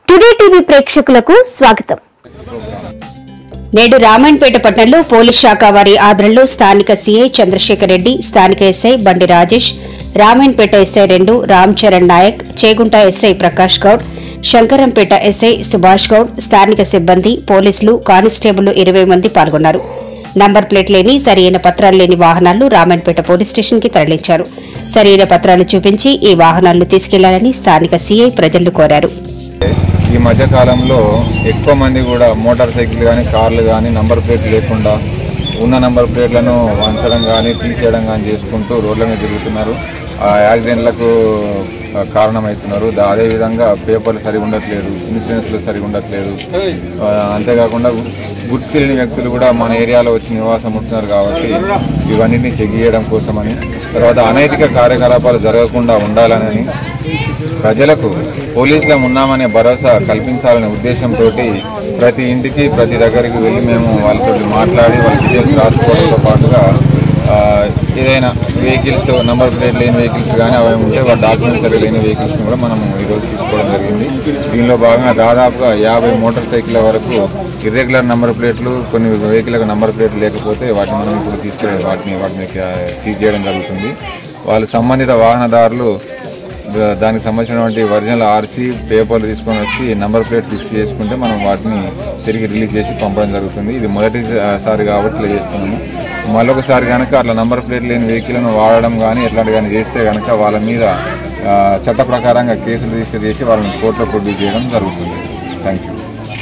Today TV ప్రేక్షకులకు స్వాగతం నేడు రామాయణపేట పట్టణంలో పోలీస్ శాఖ వారి ఆధ్వర్యంలో స్థానిక సీఐ చంద్రశేఖర్ రెడ్డి స్థానిక ఎస్ఐ బండి రాజేష్ రామాయణపేట ఎస్ఐ రెండు రామ్ చరణ్ నాయక్ చేగుంట ఎస్ఐ ప్రకాష్ గౌడ్ శంకరంపేట ఎస్ఐ సుభాష్ గౌడ్ స్థానిక సిబ్బంది పోలీసులు కానిస్టేబుల్ ఇరవై మంది పాల్గొన్నారు నంబర్ ప్లేట్ లేని సరైన పత్రాలు లేని వాహనాలను రామాయణపేట పోలీస్ స్టేషన్ కి తరలించారు సరైన పత్రాలు చూపించి ఈ వాహనాలను తీసుకెళ్లాలని స్థానిక సీఐ ప్రజలను కోరారు ఈ మధ్య కాలంలో ఎక్కువ మంది కూడా మోటార్ సైకిల్ కానీ కార్లు కానీ నంబర్ ప్లేట్ లేకుండా ఉన్న నంబర్ ప్లేట్లను వంచడం కానీ తీసేయడం కానీ చేసుకుంటూ రోడ్ల మీద తిరుగుతున్నారు ఆ యాక్సిడెంట్లకు ఆ, కారణమవుతున్నారు దా- అదేవిధంగా పేపర్లు సరిగా ఉండట్లేదు ఇన్సూరెన్స్లు సరిగా ఉండట్లేదు ఆ, అంతేకాకుండా గు- గుర్తు తెలియని వ్యక్తులు కూడా మన ఏరియాలో వచ్చి నివాసం ఉంటున్నారు కాబట్టి ఇవన్నిటిని చెక్ చేయడం కోసమని తర్వాత అనైతిక కార్యకలాపాలు జరగకుండా ఉండాలని ప్రజలకు పోలీసులం ఉన్నామనే భరోసా కల్పించాలనే ఉద్దేశంతో ప్రతి ఇంటికి ప్రతి దగ్గరికి వెళ్ళి మేము వాళ్ళతో మాట్లాడి వాళ్ళ డీటెయిల్స్ రాసుకోవడంతో పాటుగా ఆ, ఏదైనా వెహికల్స్ నంబర్ ప్లేట్ లేని వెహికల్స్ కానీ అవి ఉంటే వాళ్ళ డాక్యుమెంట్స్ సరిగ్గా లేని వెహికల్స్ కూడా మనం ఈరోజు తీసుకోవడం జరిగింది దీనిలో భాగంగా దాదాపుగా యాభై మోటార్ సైకిల్ వరకు ఇర్రెగ్యులర్ నంబర్ ప్లేట్లు కొన్ని వెహికల్కి నంబర్ ప్లేట్లు లేకపోతే వాటిని మనం ఇప్పుడు తీసుకెళ్ళి వాటిని వాటిని సీజ్ చేయడం జరుగుతుంది వాళ్ళు సంబంధిత వాహనదారులు ద- దానికి సంబంధించినటువంటి ఒరిజినల్ ఆర్సీ పేపర్లు తీసుకొని వచ్చి నంబర్ ప్లేట్ ఫిక్స్ చేసుకుంటే మనం వాటిని తిరిగి రిలీజ్ చేసి పంపడం జరుగుతుంది ఇది మొదటిసారి కాబట్టి ఇట్లా చేస్తున్నాము మరొకసారి కనుక అట్లా నంబర్ ప్లేట్ లేని వెహికల్ను వాడడం కానీ ఎట్లాంటి కానీ చేస్తే కనుక వాళ్ళ మీద ఆ, చట్ట ప్రకారంగా కేసులు రిజిస్టర్ చేసి వాళ్ళని కోర్టులో ప్రొడ్యూస్ చేయడం జరుగుతుంది థ్యాంక్ యూ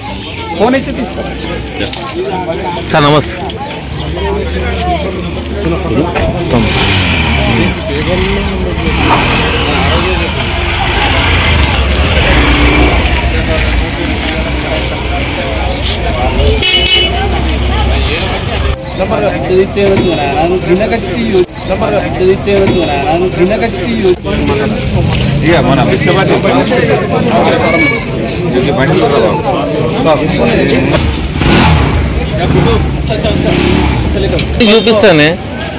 సార్ నమస్తే ఇక మన విశ్వపతి ఇది బండి చూడరాదు. చూపిస్తానే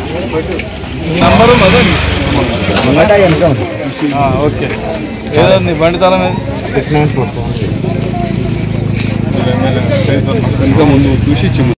ఓకే ఏదండి బండి తాళం ఏది ఇంకా ముందు చూసి ఇచ్చి